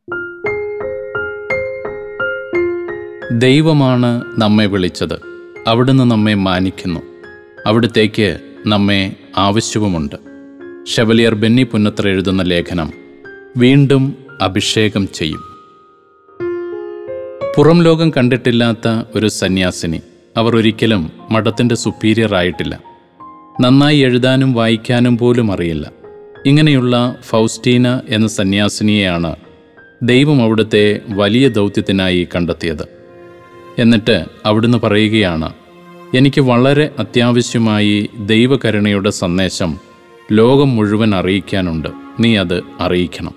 ദൈവമാണ് നമ്മെ വിളിച്ചത് അവിടുന്ന് നമ്മെ മാനിക്കുന്നു അവിടുത്തേക്ക് നമ്മെ ആവശ്യവുമുണ്ട് ഷെവലിയർ ബെന്നി പുന്നത്ര എഴുതുന്ന ലേഖനം വീണ്ടും അഭിഷേകം ചെയ്യും പുറം ലോകം കണ്ടിട്ടില്ലാത്ത ഒരു സന്യാസിനി അവർ ഒരിക്കലും മഠത്തിൻ്റെ സുപ്പീരിയർ ആയിട്ടില്ല നന്നായി എഴുതാനും വായിക്കാനും പോലും അറിയില്ല ഇങ്ങനെയുള്ള ഫൗസ്റ്റീന എന്ന സന്യാസിനിയെയാണ് ദൈവം അവിടുത്തെ വലിയ ദൗത്യത്തിനായി കണ്ടെത്തിയത് എന്നിട്ട് അവിടുന്ന് പറയുകയാണ് എനിക്ക് വളരെ അത്യാവശ്യമായി ദൈവകരുണയുടെ സന്ദേശം ലോകം മുഴുവൻ അറിയിക്കാനുണ്ട് നീ അത് അറിയിക്കണം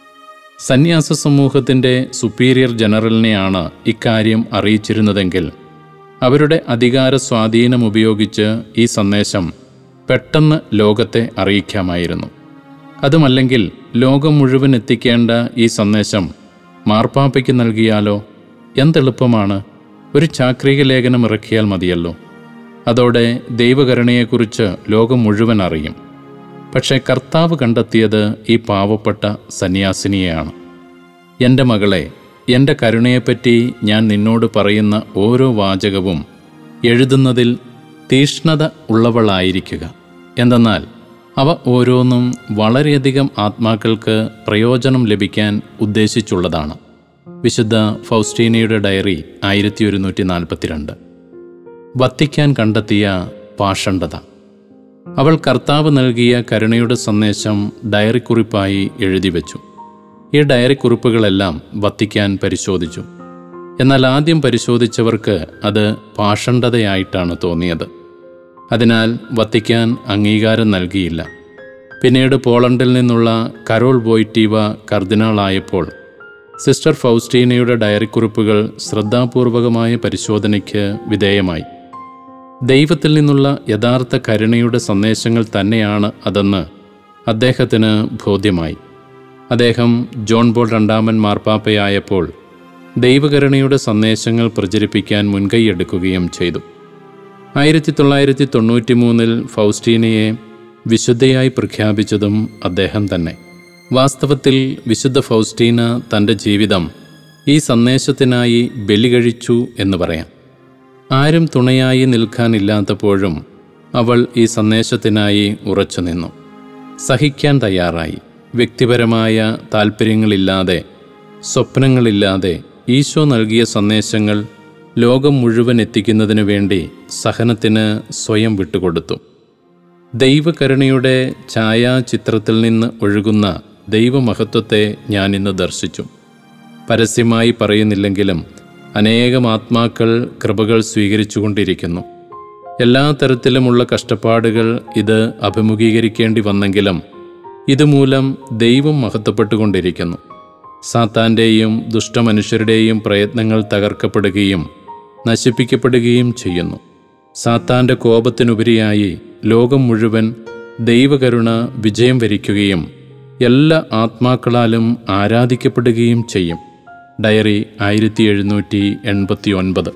സന്യാസ സമൂഹത്തിൻ്റെ സുപ്പീരിയർ ജനറലിനെയാണ് ഇക്കാര്യം അറിയിച്ചിരുന്നതെങ്കിൽ അവരുടെ അധികാര സ്വാധീനം ഉപയോഗിച്ച് ഈ സന്ദേശം പെട്ടെന്ന് ലോകത്തെ അറിയിക്കാമായിരുന്നു അതുമല്ലെങ്കിൽ ലോകം മുഴുവൻ എത്തിക്കേണ്ട ഈ സന്ദേശം മാർപ്പാപ്പയ്ക്ക് നൽകിയാലോ എന്തെളുപ്പമാണ് ഒരു ചാക്രിക ലേഖനം ഇറക്കിയാൽ മതിയല്ലോ അതോടെ ദൈവകരുണയെക്കുറിച്ച് ലോകം മുഴുവൻ അറിയും പക്ഷേ കർത്താവ് കണ്ടെത്തിയത് ഈ പാവപ്പെട്ട സന്യാസിനിയെയാണ് എൻ്റെ മകളെ എൻ്റെ കരുണയെപ്പറ്റി ഞാൻ നിന്നോട് പറയുന്ന ഓരോ വാചകവും എഴുതുന്നതിൽ തീഷ്ണത ഉള്ളവളായിരിക്കുക എന്തെന്നാൽ അവ ഓരോന്നും വളരെയധികം ആത്മാക്കൾക്ക് പ്രയോജനം ലഭിക്കാൻ ഉദ്ദേശിച്ചുള്ളതാണ് വിശുദ്ധ ഫൗസ്റ്റീനയുടെ ഡയറി ആയിരത്തി ഒരുന്നൂറ്റി നാൽപ്പത്തിരണ്ട് വത്തിക്കാൻ കണ്ടെത്തിയ പാഷണ്ഡത അവൾ കർത്താവ് നൽകിയ കരുണയുടെ സന്ദേശം ഡയറി കുറിപ്പായി എഴുതി വെച്ചു ഈ ഡയറി കുറിപ്പുകളെല്ലാം വത്തിക്കാൻ പരിശോധിച്ചു എന്നാൽ ആദ്യം പരിശോധിച്ചവർക്ക് അത് പാഷണ്ഡതയായിട്ടാണ് തോന്നിയത് അതിനാൽ വത്തിക്കാൻ അംഗീകാരം നൽകിയില്ല പിന്നീട് പോളണ്ടിൽ നിന്നുള്ള കരോൾ ബോയ്റ്റീവ കർദിനാളായപ്പോൾ സിസ്റ്റർ ഫൗസ്റ്റീനയുടെ ഡയറിക്കുറിപ്പുകൾ ശ്രദ്ധാപൂർവകമായ പരിശോധനയ്ക്ക് വിധേയമായി ദൈവത്തിൽ നിന്നുള്ള യഥാർത്ഥ കരുണയുടെ സന്ദേശങ്ങൾ തന്നെയാണ് അതെന്ന് അദ്ദേഹത്തിന് ബോധ്യമായി അദ്ദേഹം ജോൺ ബോൾ രണ്ടാമൻ മാർപ്പാപ്പയായപ്പോൾ ദൈവകരുണയുടെ സന്ദേശങ്ങൾ പ്രചരിപ്പിക്കാൻ മുൻകൈയെടുക്കുകയും ചെയ്തു ആയിരത്തി തൊള്ളായിരത്തി തൊണ്ണൂറ്റി മൂന്നിൽ ഫൗസ്റ്റീനയെ വിശുദ്ധയായി പ്രഖ്യാപിച്ചതും അദ്ദേഹം തന്നെ വാസ്തവത്തിൽ വിശുദ്ധ ഫൗസ്റ്റീന തൻ്റെ ജീവിതം ഈ സന്ദേശത്തിനായി ബലി കഴിച്ചു എന്ന് പറയാം ആരും തുണയായി നിൽക്കാനില്ലാത്തപ്പോഴും അവൾ ഈ സന്ദേശത്തിനായി ഉറച്ചു നിന്നു സഹിക്കാൻ തയ്യാറായി വ്യക്തിപരമായ താൽപ്പര്യങ്ങളില്ലാതെ സ്വപ്നങ്ങളില്ലാതെ ഈശോ നൽകിയ സന്ദേശങ്ങൾ ലോകം മുഴുവൻ എത്തിക്കുന്നതിനു വേണ്ടി സഹനത്തിന് സ്വയം വിട്ടുകൊടുത്തു ദൈവകരുണയുടെ ഛായാചിത്രത്തിൽ നിന്ന് ഒഴുകുന്ന ദൈവമഹത്വത്തെ ഞാൻ ഇന്ന് ദർശിച്ചു പരസ്യമായി പറയുന്നില്ലെങ്കിലും അനേകം ആത്മാക്കൾ കൃപകൾ സ്വീകരിച്ചുകൊണ്ടിരിക്കുന്നു എല്ലാ തരത്തിലുമുള്ള കഷ്ടപ്പാടുകൾ ഇത് അഭിമുഖീകരിക്കേണ്ടി വന്നെങ്കിലും ഇതുമൂലം ദൈവം മഹത്വപ്പെട്ടുകൊണ്ടിരിക്കുന്നു സാത്താൻ്റെയും ദുഷ്ടമനുഷ്യരുടെയും പ്രയത്നങ്ങൾ തകർക്കപ്പെടുകയും നശിപ്പിക്കപ്പെടുകയും ചെയ്യുന്നു സാത്താൻ്റെ കോപത്തിനുപരിയായി ലോകം മുഴുവൻ ദൈവകരുണ വിജയം വരിക്കുകയും എല്ലാ ആത്മാക്കളാലും ആരാധിക്കപ്പെടുകയും ചെയ്യും ഡയറി ആയിരത്തി എഴുന്നൂറ്റി എൺപത്തി ഒൻപത്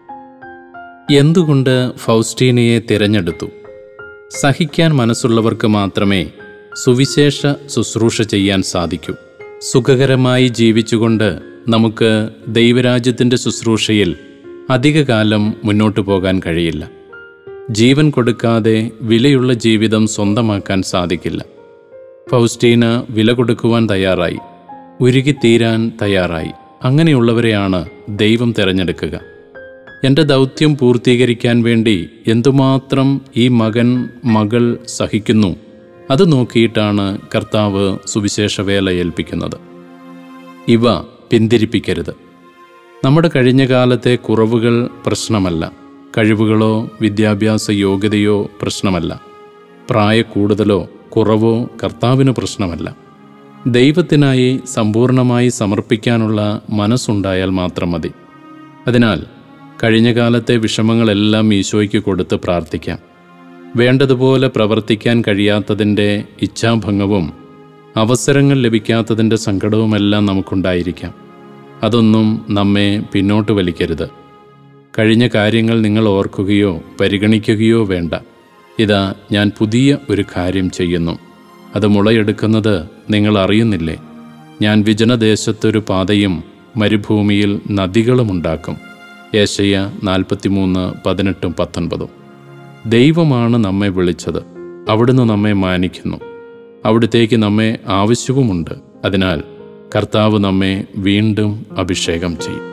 എന്തുകൊണ്ട് ഫൗസ്റ്റീനയെ തിരഞ്ഞെടുത്തു സഹിക്കാൻ മനസ്സുള്ളവർക്ക് മാത്രമേ സുവിശേഷ ശുശ്രൂഷ ചെയ്യാൻ സാധിക്കൂ സുഖകരമായി ജീവിച്ചുകൊണ്ട് നമുക്ക് ദൈവരാജ്യത്തിൻ്റെ ശുശ്രൂഷയിൽ അധികകാലം മുന്നോട്ടു പോകാൻ കഴിയില്ല ജീവൻ കൊടുക്കാതെ വിലയുള്ള ജീവിതം സ്വന്തമാക്കാൻ സാധിക്കില്ല ഫൗസ്റ്റീന വില കൊടുക്കുവാൻ തയ്യാറായി ഉരുകിത്തീരാൻ തയ്യാറായി അങ്ങനെയുള്ളവരെയാണ് ദൈവം തിരഞ്ഞെടുക്കുക എൻ്റെ ദൗത്യം പൂർത്തീകരിക്കാൻ വേണ്ടി എന്തുമാത്രം ഈ മകൻ മകൾ സഹിക്കുന്നു അത് നോക്കിയിട്ടാണ് കർത്താവ് സുവിശേഷവേല ഏൽപ്പിക്കുന്നത് ഇവ പിന്തിരിപ്പിക്കരുത് നമ്മുടെ കഴിഞ്ഞ കാലത്തെ കുറവുകൾ പ്രശ്നമല്ല കഴിവുകളോ വിദ്യാഭ്യാസ യോഗ്യതയോ പ്രശ്നമല്ല പ്രായക്കൂടുതലോ കുറവോ കർത്താവിന് പ്രശ്നമല്ല ദൈവത്തിനായി സമ്പൂർണമായി സമർപ്പിക്കാനുള്ള മനസ്സുണ്ടായാൽ മാത്രം മതി അതിനാൽ കഴിഞ്ഞ കാലത്തെ വിഷമങ്ങളെല്ലാം ഈശോയ്ക്ക് കൊടുത്ത് പ്രാർത്ഥിക്കാം വേണ്ടതുപോലെ പ്രവർത്തിക്കാൻ കഴിയാത്തതിൻ്റെ ഇച്ഛാഭംഗവും അവസരങ്ങൾ ലഭിക്കാത്തതിൻ്റെ സങ്കടവുമെല്ലാം നമുക്കുണ്ടായിരിക്കാം അതൊന്നും നമ്മെ പിന്നോട്ട് വലിക്കരുത് കഴിഞ്ഞ കാര്യങ്ങൾ നിങ്ങൾ ഓർക്കുകയോ പരിഗണിക്കുകയോ വേണ്ട ഇതാ ഞാൻ പുതിയ ഒരു കാര്യം ചെയ്യുന്നു അത് മുളയെടുക്കുന്നത് നിങ്ങൾ അറിയുന്നില്ലേ ഞാൻ വിജനദേശത്തൊരു പാതയും മരുഭൂമിയിൽ നദികളുമുണ്ടാക്കും ഏശയ്യ നാൽപ്പത്തിമൂന്ന് പതിനെട്ടും പത്തൊൻപതും ദൈവമാണ് നമ്മെ വിളിച്ചത് അവിടുന്ന് നമ്മെ മാനിക്കുന്നു അവിടുത്തേക്ക് നമ്മെ ആവശ്യവുമുണ്ട് അതിനാൽ കർത്താവ് നമ്മെ വീണ്ടും അഭിഷേകം ചെയ്യും